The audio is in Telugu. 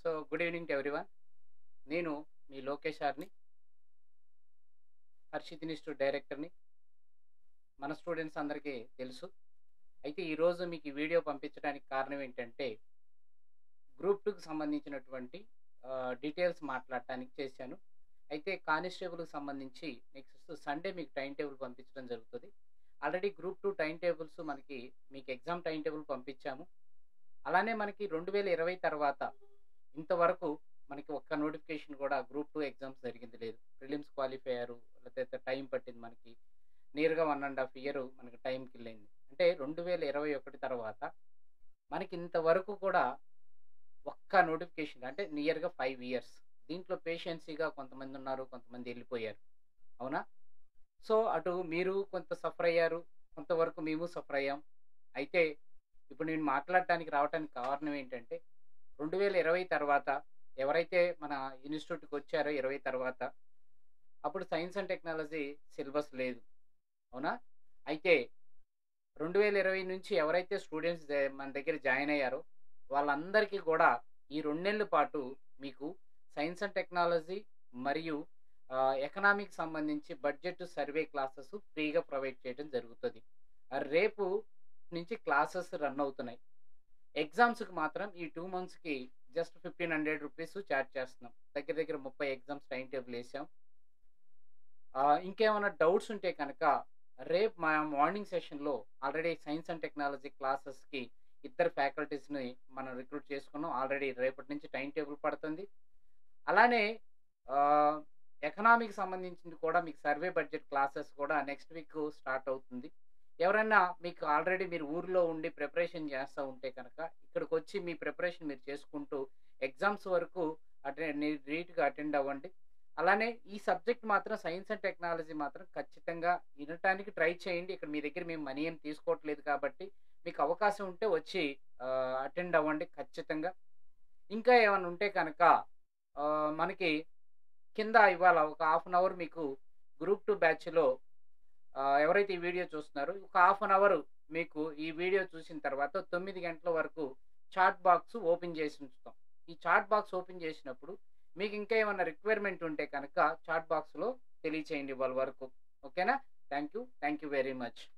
so good evening to everyone నేను మీ లోకేష్ ఆర్ని హర్షిత్ ఇన్స్టిట్యూట్ డైరెక్టర్ని మన స్టూడెంట్స్ అందరికీ తెలుసు అయితే ఈరోజు మీకు ఈ వీడియో పంపించడానికి కారణం ఏంటంటే గ్రూప్ టూకి సంబంధించినటువంటి డీటెయిల్స్ మాట్లాడటానికి చేశాను అయితే కానిస్టేబుల్కి సంబంధించి నెక్స్ట్ సండే మీకు టైం టేబుల్ పంపించడం జరుగుతుంది already group two time tables మనకి మీకు ఎగ్జామ్ టైం టేబుల్ పంపించాము అలానే మనకి రెండు వేల ఇరవై తర్వాత ఇంతవరకు మనకి ఒక్క నోటిఫికేషన్ కూడా గ్రూప్ టూ ఎగ్జామ్స్ జరిగింది లేదు ప్రిలిమ్స్ క్వాలిఫై అయ్యారు లేకపోతే టైం పట్టింది మనకి నియర్గా వన్ అండ్ హాఫ్ ఇయర్ మనకి టైం కిల్లైంది అంటే రెండు వేల ఇరవై ఒకటి తర్వాత మనకి ఇంతవరకు కూడా ఒక్క నోటిఫికేషన్ అంటే నియర్గా ఫైవ్ ఇయర్స్ దీంట్లో పేషెన్సీగా కొంతమంది ఉన్నారు కొంతమంది వెళ్ళిపోయారు అవునా సో అటు మీరు కొంత సఫర్ అయ్యారు కొంతవరకు మేము సఫర్ అయ్యాం అయితే ఇప్పుడు నేను మాట్లాడటానికి రావడానికి కారణం ఏంటంటే రెండు వేల ఇరవై తర్వాత ఎవరైతే మన ఇన్స్టిట్యూట్కి వచ్చారో ఇరవై తర్వాత అప్పుడు సైన్స్ అండ్ టెక్నాలజీ సిలబస్ లేదు అవునా అయితే రెండు వేల ఇరవై నుంచి ఎవరైతే స్టూడెంట్స్ మన దగ్గర జాయిన్ అయ్యారో వాళ్ళందరికీ కూడా ఈ రెండు నెలల పాటు మీకు సైన్స్ అండ్ టెక్నాలజీ మరియు ఎకనామిక్ సంబంధించి బడ్జెట్ సర్వే క్లాసెస్ ఫ్రీగా ప్రొవైడ్ చేయడం జరుగుతుంది రేపు నుంచి క్లాసెస్ రన్ అవుతున్నాయి ఎగ్జామ్స్కి మాత్రం ఈ టూ మంత్స్కి just fifteen hundred rupees charge చేస్తున్నాం దగ్గర దగ్గర ముప్పై ఎగ్జామ్స్ టైం టేబుల్ వేసాం ఇంకేమైనా డౌట్స్ ఉంటే కనుక రేపు మా మార్నింగ్ సెషన్లో ఆల్రెడీ సైన్స్ అండ్ టెక్నాలజీ క్లాసెస్కి ఇద్దరు ఫ్యాకల్టీస్ని మనం రిక్రూట్ చేసుకున్నాం ఆల్రెడీ రేపటి నుంచి టైం టేబుల్ పడుతుంది అలానే ఎకనామిక్ సంబంధించింది కూడా మీకు సర్వే బడ్జెట్ క్లాసెస్ కూడా నెక్స్ట్ వీక్ స్టార్ట్ అవుతుంది ఎవరైనా మీకు ఆల్రెడీ మీరు ఊర్లో ఉండి ప్రిపరేషన్ చేస్తూ ఉంటే కనుక ఇక్కడికి వచ్చి మీ ప్రిపరేషన్ మీరు చేసుకుంటూ ఎగ్జామ్స్ వరకు అటెండ్ నీట్గా అటెండ్ అవ్వండి అలానే ఈ సబ్జెక్ట్ మాత్రం సైన్స్ అండ్ టెక్నాలజీ మాత్రం ఖచ్చితంగా వినటానికి ట్రై చేయండి ఇక్కడ మీ దగ్గర మేము మనీ ఏం తీసుకోవట్లేదు కాబట్టి మీకు అవకాశం ఉంటే వచ్చి అటెండ్ అవ్వండి ఖచ్చితంగా ఇంకా ఏమైనా ఉంటే కనుక మనకి కింద ఇవాళ ఒక హాఫ్ అన్ అవర్ మీకు గ్రూప్ టూ బ్యాచ్లో ఎవరైతే ఈ వీడియో చూస్తున్నారో ఒక హాఫ్ అన్ అవర్ మీకు ఈ వీడియో చూసిన తర్వాత తొమ్మిది గంటల వరకు చాట్ బాక్స్ ఓపెన్ చేసి ఉంచుతాం ఈ చాట్ బాక్స్ ఓపెన్ చేసినప్పుడు మీకు ఇంకా ఏమైనా రిక్వైర్మెంట్ ఉంటే కనుక చాట్ బాక్స్లో తెలియచేయండి వాళ్ళ వరకు ఓకేనా thank you thank you very much